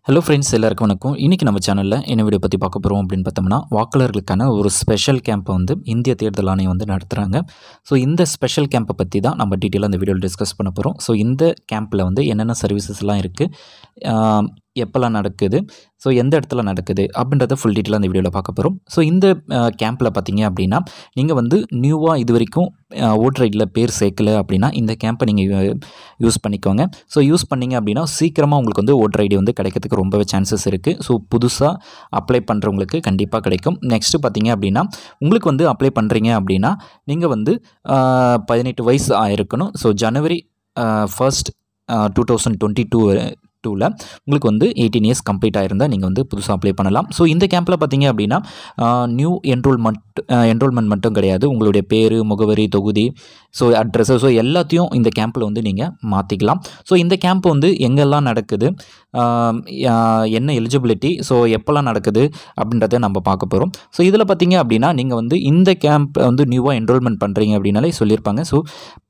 hello friends எல்லாருக்கும் வணக்கம் இன்றைக்கி நம்ம சேனலில் என்ன வீடியோ பற்றி பார்க்க போகிறோம் அப்படின்னு பார்த்தோம்னா வாக்காளர்களுக்கான ஒரு ஸ்பெஷல் கேம்பை வந்து இந்திய தேர்தல் ஆணையம் வந்து நடத்துகிறாங்க ஸோ இந்த ஸ்பெஷல் கேம்பை பற்றி தான் நம்ம டீட்டெயிலாக அந்த வீடியோவில் டிஸ்கஸ் பண்ண போகிறோம் ஸோ இந்த கேம்பில் வந்து என்னென்ன சர்வீசஸ்லாம் இருக்குது எப்போல்லாம் நடக்குது ஸோ எந்த இடத்துல நடக்குது அப்படின்றத ஃபுல் டீட்டெயிலாக அந்த வீடியோவில் பார்க்க போகிறோம் ஸோ இந்த கேம்பில் பார்த்தீங்க அப்படின்னா நீங்கள் வந்து நியூவாக இது வரைக்கும் ஓட்டர் ஐடியில் பேர் சேர்க்கல அப்படின்னா இந்த கேம்பை நீங்கள் யூஸ் பண்ணிக்கோங்க ஸோ யூஸ் பண்ணிங்க அப்படின்னா சீக்கிரமாக உங்களுக்கு வந்து ஓட்டர் ஐடி வந்து கிடைக்கிறதுக்கு ரொம்பவே சான்சஸ் இருக்குது ஸோ புதுசாக அப்ளை பண்ணுறவங்களுக்கு கண்டிப்பாக கிடைக்கும் நெக்ஸ்ட்டு பார்த்தீங்க அப்படின்னா உங்களுக்கு வந்து அப்ளை பண்ணுறீங்க அப்படின்னா நீங்கள் வந்து பதினெட்டு வயசு ஆயிருக்கணும் so January first two thousand twenty two டூவில் உங்களுக்கு வந்து எயிட்டீன் இயர்ஸ் கம்ப்ளீட் ஆயிருந்தால் நீங்கள் வந்து புதுசாக அப்ளை பண்ணலாம் ஸோ இந்த கேம்பில் பார்த்தீங்க அப்படின்னா நியூ என்ரோல்மெண்ட் என்ரோல்மெண்ட் மட்டும் கிடையாது உங்களுடைய பேர் முகவரி தொகுதி ஸோ அட்ரஸு ஸோ எல்லாத்தையும் இந்த கேம்பில் வந்து நீங்கள் மாற்றிக்கலாம் ஸோ இந்த கேம்ப் வந்து எங்கெல்லாம் நடக்குது என்ன எலிஜிபிலிட்டி ஸோ எப்போல்லாம் நடக்குது அப்படின்றத நம்ம பார்க்க போகிறோம் ஸோ இதில் பார்த்தீங்க அப்படின்னா நீங்கள் வந்து இந்த கேம்ப் வந்து நியூவாக என்ரோல்மெண்ட் பண்ணுறீங்க அப்படின்னாலே சொல்லியிருப்பாங்க ஸோ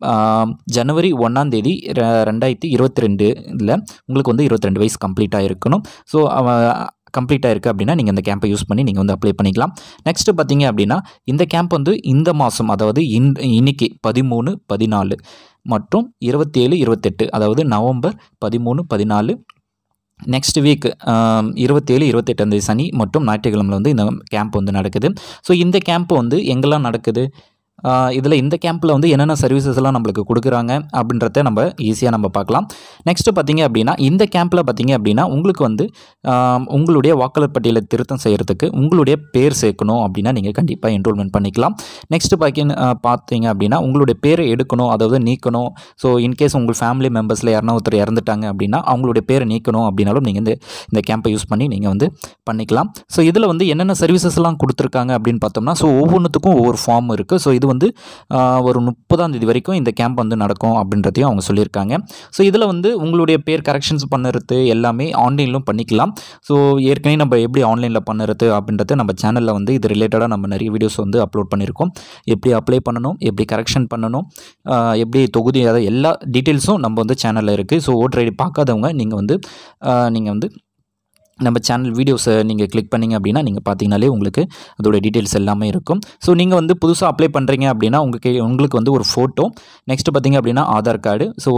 ஜனவரி ஒன்றாம் தேதி ரெண்டாயிரத்தி இருபத்தி ரெண்டில் உங்களுக்கு வந்து இருபத்தி ரெண்டு வயசு கம்ப்ளீட்டாக இருக்கணும் ஸோ கம்ப்ளீட் ஆயிருக்கு அப்படின்னா நீங்கள் இந்த கேம்பை யூஸ் பண்ணி நீங்கள் வந்து அப்ளை பண்ணிக்கலாம் நெக்ஸ்ட்டு பார்த்தீங்க அப்படின்னா இந்த கேம்ப் வந்து இந்த மாதம் அதாவது இன் இன்னைக்கு பதிமூணு பதினாலு மற்றும் இருபத்தேழு இருபத்தெட்டு அதாவது நவம்பர் பதிமூணு பதினாலு நெக்ஸ்ட் வீக் இருபத்தேழு இருபத்தெட்டாந்தேதி சனி மற்றும் ஞாயிற்றுக்கிழமையில் வந்து இந்த கேம்ப் வந்து நடக்குது ஸோ இந்த கேம்ப் வந்து எங்கெல்லாம் நடக்குது இதில் இந்த கேம்பில் வந்து என்னென்ன சர்வீசஸ் எல்லாம் நம்மளுக்கு கொடுக்குறாங்க அப்படின்றத நம்ம ஈஸியாக நம்ம பார்க்கலாம் நெக்ஸ்ட்டு பார்த்தீங்க அப்படின்னா இந்த கேம்பில் பார்த்தீங்க அப்படின்னா உங்களுக்கு வந்து உங்களுடைய வாக்காளர் பட்டியலை திருத்தம் செய்கிறதுக்கு உங்களுடைய பேர் சேர்க்கணும் அப்படின்னா நீங்கள் கண்டிப்பாக என்ரோல்மெண்ட் பண்ணிக்கலாம் நெக்ஸ்ட்டு பாக்கி பார்த்தீங்க அப்படின்னா உங்களுடைய பேரை எடுக்கணும் அதாவது நீக்கணும் ஸோ இன்கேஸ் உங்கள் ஃபேமிலி மெம்பர்ஸில் யாருனா ஒருத்தர் இறந்துட்டாங்க அப்படின்னா அவங்களுடைய பேரை நீக்கணும் அப்படின்னாலும் நீங்கள் இந்த இந்த கேம்பை யூஸ் பண்ணி நீங்கள் வந்து பண்ணிக்கலாம் ஸோ இதில் வந்து என்னென்ன சர்வீசஸ் எல்லாம் கொடுத்துருக்காங்க அப்படின்னு பார்த்தோம்னா ஸோ ஒவ்வொன்றுத்துக்கும் ஒவ்வொரு ஃபார்ம் இருக்குது ஸோ இது வந்து ஒரு முப்பதாம் தேதி வரைக்கும் இந்த கேம்ப் வந்து நடக்கும் அப்படின்றதையும் அவங்க சொல்லியிருக்காங்க ஸோ இதில் வந்து உங்களுடைய பேர் கரெக்ஷன்ஸ் பண்ணுறது எல்லாமே ஆன்லைனிலும் பண்ணிக்கலாம் ஸோ ஏற்கனவே நம்ம எப்படி ஆன்லைனில் பண்ணுறது அப்படின்றத நம்ம சேனலில் வந்து இது ரிலேட்டடாக நம்ம நிறைய வீடியோஸ் வந்து அப்லோட் பண்ணியிருக்கோம் எப்படி அப்ளை பண்ணணும் எப்படி கரெக்ஷன் பண்ணணும் எப்படி தொகுதி அதை எல்லா டீட்டெயில்ஸும் நம்ம வந்து சேனலில் இருக்குது ஸோ ஓட்டர் ஐடி பார்க்காதவங்க நீங்கள் வந்து நீங்கள் வந்து நம்ம சேனல் வீடியோஸை நீங்கள் கிளிக் பண்ணிங்க அப்படின்னா நீங்கள் பார்த்தீங்கனாலே உங்களுக்கு அதோட டீட்டெயில்ஸ் எல்லாமே இருக்கும் ஸோ நீங்கள் வந்து புதுசாக அப்ளை பண்ணுறீங்க அப்படின்னா உங்களுக்கு உங்களுக்கு வந்து ஒரு ஃபோட்டோ நெக்ஸ்ட்டு பார்த்தீங்க அப்படின்னா ஆதார் கார்டு ஸோ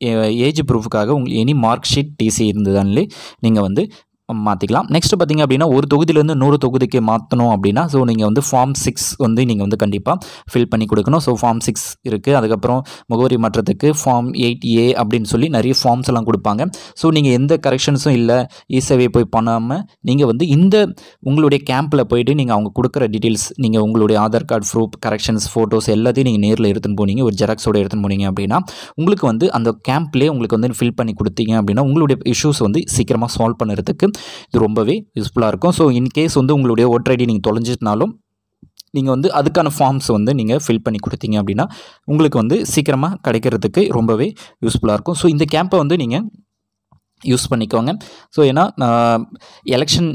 ஏஜ் ப்ரூஃபுக்காக உங்களுக்கு எனி மார்க் ஷீட் டிசி இருந்ததுனாலே நீங்கள் வந்து மாற்றிக்கலாம் நெக்ஸ்ட்டு பார்த்திங்க அப்படின்னா ஒரு தொகுதியிலேருந்து நூறு தொகுதிக்கு மாற்றணும் அப்படின்னா ஸோ நீங்கள் வந்து ஃபார்ம் சிக்ஸ் வந்து நீங்கள் வந்து கண்டிப்பாக ஃபில் பண்ணி கொடுக்கணும் ஸோ ஃபார்ம் சிக்ஸ் இருக்குது அதுக்கப்புறம் முகவரி மாற்றத்துக்கு ஃபார்ம் எயிட் ஏ அப்படின்னு சொல்லி நிறைய ஃபார்ம்ஸ் எல்லாம் கொடுப்பாங்க ஸோ நீங்கள் எந்த கரெக்ஷன்ஸும் இல்லை இசேவை போய் பண்ணாமல் நீங்கள் வந்து இந்த உங்களுடைய கேம்பில் போயிட்டு நீங்கள் அவங்க கொடுக்குற டீட்டெயில்ஸ் நீங்கள் உங்களுடைய Aadhaar card proof corrections photos எல்லாத்தையும் நீங்கள் நேரில் எடுத்துன்னு போனீங்க ஒரு ஜெராக்ஸோடு எடுத்துன்னு போனீங்க அப்படின்னா உங்களுக்கு வந்து அந்த கேம்ப்லேயே உங்களுக்கு வந்து ஃபில் பண்ணி கொடுத்தீங்க அப்படின்னா உங்களுடைய இஷ்யூஸ் வந்து சீக்கிரமாக சால்வ் பண்ணுறதுக்கு இது ரொம்பவே யூஸ்ஃபுல்லாக இருக்கும் ஸோ இன்கேஸ் வந்து உங்களுடைய ஓட்டர் ஐடி நீங்கள் தொலைஞ்சிட்டனாலும் நீங்கள் வந்து அதுக்கான ஃபார்ம்ஸ் வந்து நீங்கள் ஃபில் பண்ணி கொடுத்தீங்க அப்படின்னா உங்களுக்கு வந்து சீக்கிரமாக கிடைக்கிறதுக்கு ரொம்பவே யூஸ்ஃபுல்லாக இருக்கும் ஸோ இந்த கேம்பை வந்து நீங்கள் யூஸ் பண்ணிக்கோங்க ஸோ ஏன்னா எலெக்ஷன்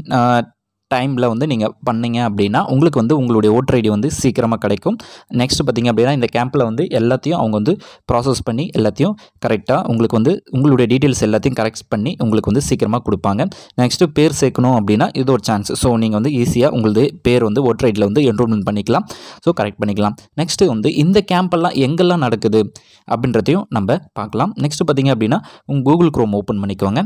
டைமில் வந்து நீங்கள் பண்ணிங்க அப்படின்னா உங்களுக்கு வந்து உங்களுடைய ஓட்டர் ஐடி வந்து சீக்கிரமாக கிடைக்கும் நெக்ஸ்ட் பார்த்திங்க அப்படின்னா இந்த கேம்பில் வந்து எல்லாத்தையும் அவங்க வந்து ப்ராசஸ் பண்ணி எல்லாத்தையும் கரெக்டாக உங்களுக்கு வந்து உங்களுடைய டீட்டெயில்ஸ் எல்லாத்தையும் கரெக்ட் பண்ணி உங்களுக்கு வந்து சீக்கிரமாக கொடுப்பாங்க நெக்ஸ்ட்டு பேர் சேர்க்கணும் அப்படின்னா இது ஒரு சான்ஸ் ஸோ நீங்கள் வந்து ஈஸியாக உங்களது பேர் வந்து ஓட்டர் ஐடியில் வந்து என்ரோல்மெண்ட் பண்ணிக்கலாம் ஸோ கரெக்ட் பண்ணிக்கலாம் நெக்ஸ்ட்டு வந்து இந்த கேம்பெல்லாம் எங்கெல்லாம் நடக்குது அப்படின்றதையும் நம்ம பார்க்கலாம் நெக்ஸ்ட்டு பார்த்திங்க அப்படின்னா உங்கள் கூகுள் க்ரோம் ஓப்பன் பண்ணிக்கோங்க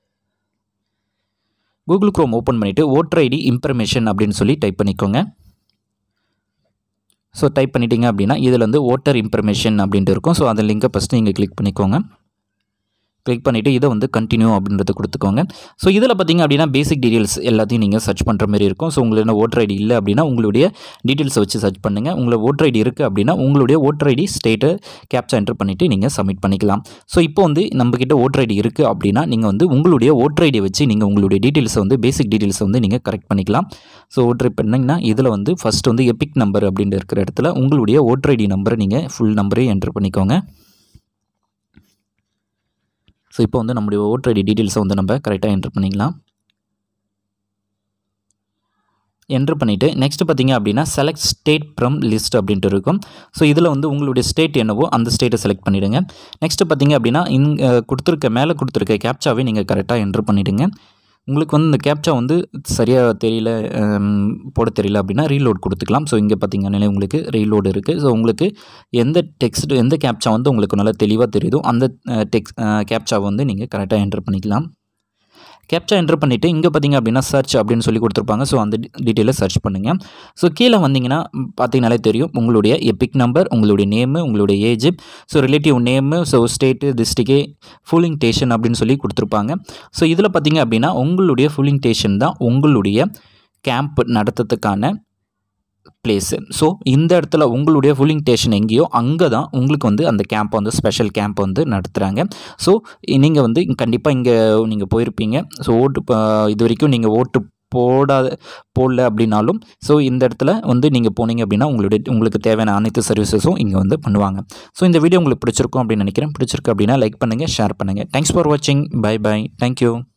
கூகுள் க்ரோம் ஓப்பன் பண்ணிவிட்டு ஓட்டர் ஐடி இன்ஃபர்மேஷன் அப்படின்னு சொல்லி டைப் பண்ணிக்கோங்க ஸோ டைப் பண்ணிட்டீங்க அப்படின்னா இதில் வந்து ஓட்டர் இன்ஃபர்மேஷன் அப்படின்ட்டு இருக்கும் ஸோ அந்த லிங்கை ஃபஸ்ட்டு நீங்கள் கிளிக் பண்ணிக்கோங்க கிளிக் பண்ணிவிட்டு இதை வந்து கண்டினியூ அப்படின்றது கொடுத்துக்கோங்க ஸோ இதில் பார்த்திங்க அப்படின்னா பேசிக் டீட்டெயில்ஸ் எல்லாத்தையும் நீங்கள் சர்ச் பண்ணுற மாதிரி இருக்கும் ஸோ உங்களுக்கு ஓட்டர் ஐடி இல்லை அப்படின்னா உங்களுடைய டீட்டெயில்ஸை வச்சு சர்ச் பண்ணுங்கள் உங்களை ஓட்டர் ஐடி இருக்குது அப்படின்னா உங்களுடைய ஓட்டர் ஐடி ஸ்டேட்டை கேப்சா என்டர் பண்ணிவிட்டு நீங்கள் சப்மிட் பண்ணிக்கலாம் ஸோ இப்போ வந்து நம்மக்கிட்ட ஓட்டர் ஐடி இருக்குது அப்படின்னா நீங்கள் வந்து உங்களுடைய ஓட்டர் ஐடியை வச்சு நீங்கள் உங்களுடைய டீட்டெயில்ஸை வந்து பேசிக் டீட்டெயில்ஸை வந்து நீங்கள் கரெக்ட் பண்ணிக்கலாம் ஸோ ஓட்டர் ஐடி பண்ணிங்கன்னா இதில் வந்து ஃபஸ்ட் வந்து எபிக் நம்பர் அப்படின்ட்டு இருக்கிற இடத்துல உங்களுடைய ஓட்டர் ஐடி நம்பரை நீங்கள் ஃபுல் நம்பரையும் என்டர் பண்ணிக்கோங்க ஸோ இப்போ வந்து நம்முடைய ஓட்டர் ஐடி டீட்டெயில்ஸை வந்து நம்ம கரெக்டாக என்ட்ரு பண்ணிக்கலாம் என்ட்ரு பண்ணிவிட்டு நெக்ஸ்ட் பார்த்தீங்க அப்படின்னா செலக்ட் ஸ்டேட் ஃப்ரம் லிஸ்ட் அப்படின்ட்டு இருக்கும் ஸோ இதில் வந்து உங்களுடைய ஸ்டேட் என்னவோ அந்த ஸ்டேட்டை செலக்ட் பண்ணிவிடுங்க நெக்ஸ்ட்டு பார்த்தீங்க அப்படின்னா இங்கே கொடுத்துருக்க மேலே கொடுத்துருக்க கேப்சாவே நீங்கள் கரெக்டாக என்ட்ரு பண்ணிவிடுங்க உங்களுக்கு வந்து இந்த கேப்ச்சா வந்து சரியாக தெரியல ஹம், போட தெரியல அப்படின்னா ரீலோட் கொடுத்துக்கலாம் ஸோ இங்கே பார்த்தீங்கன்னா உங்களுக்கு ரீலோடு இருக்குது ஸோ உங்களுக்கு எந்த டெக்ஸ்ட் எந்த கேப்ச்சா வந்து உங்களுக்கு நல்லா தெளிவாக தெரியுதோ அந்த டெக்ஸ் கேப்ச்சாவை வந்து நீங்கள் கரெக்டாக என்டர் பண்ணிக்கலாம் கேப்ச்சா என்டர் பண்ணிவிட்டு இங்கே பார்த்தீங்க அப்படின்னா சர்ச் அப்படின்னு சொல்லி கொடுத்துருப்பாங்க ஸோ அந்த டீட்டெயிலை சர்ச் பண்ணுங்கள் ஸோ கீழே வந்தீங்கன்னா ம், பார்த்தீங்கனாலே தெரியும் உங்களுடைய எபிக் நம்பர் உங்களுடைய நேமு உங்களுடைய age so relative name so state டிஸ்ட்ரிக்டே ஃபுல்லிங் டேஷன் அப்படின்னு சொல்லி கொடுத்துருப்பாங்க ஸோ இதில் பார்த்தீங்க அப்படின்னா உங்களுடைய ஃபுல்லிங் டேஷன் தான் உங்களுடைய கேம்ப் நடத்துறதுக்கான பிளேஸு ஸோ இந்த இடத்துல உங்களுடைய ஃபுல்லிங் ஸ்டேஷன் எங்கேயோ அங்கே தான் உங்களுக்கு வந்து அந்த கேம்ப் வந்து ஸ்பெஷல் கேம்ப் வந்து நடத்துகிறாங்க ஸோ நீங்கள் வந்து கண்டிப்பாக இங்கே நீங்கள் போயிருப்பீங்க ஸோ ஓட்டு ப- இது வரைக்கும் நீங்கள் ஓட்டு போடாத போடல அப்படின்னாலும் ஸோ இந்த இடத்துல வந்து நீங்கள் போனீங்க அப்படின்னா உங்களுடைய உங்களுக்கு தேவையான அனைத்து சர்வீசஸும் இங்கே வந்து பண்ணுவாங்க ஸோ இந்த வீடியோ உங்களுக்கு பிடிச்சிருக்கும் அப்படின்னு நினைக்கிறேன் பிடிச்சிருக்கு அப்படின்னா லைக் பண்ணுங்கள் ஷேர் பண்ணுங்கள் தேங்க்ஸ் ஃபார் வாட்சிங் பை பை தேங்க்யூ